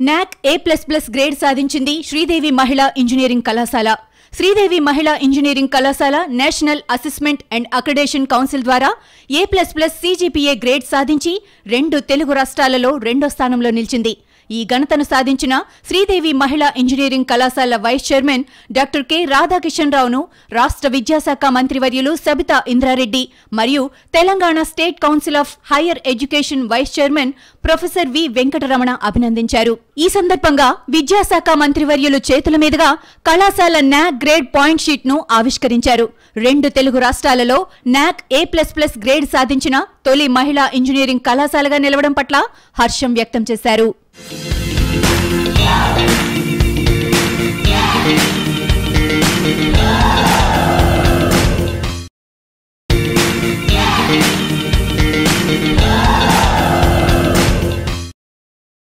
నాక్ ఏ plus plus grade సాధించింది శ్రీదేవి మహిళా ఇంజనీరింగ్ కళాశాల శ్రీదేవి మహిళా ఇంజనీరింగ్ కళాశాల national assessment and accreditation council ద్వారా A plus plus CGPA grade సాధించి రెండు తెలుగు రాష్ట్రాలలో రెండో స్థానంలో నిలిచింది ఈ ఘనతను సాధించిన శ్రీదేవి మహిళా ఇంజనీరింగ్ కళాశాల vice chairman doctor K Radhakishan రావును రాష్ట్ర విద్యాశాఖ మంత్రివర్యులు సబితా ఇంద్రారెడ్డి మరియు Telangana state council of higher education vice chairman professor V Venkataramana అభినందించారు ఈ సందర్భంగా విద్యాశాఖ మంత్రివర్యులు చేతుల మీదుగా కళాశాల నాక్ గ్రేడ్ పాయింట్ షీట్ ను ఆవిష్కరించారు రెండు తెలుగు రాష్ట్రాలలో నాక్ ఏ ప్లస్ ప్లస్ గ్రేడ్ సాధించిన తొలి మహిళా ఇంజనీరింగ్ కళాశాలగా నిలవడం పట్ల హర్షం వ్యక్తం చేశారు Yeah.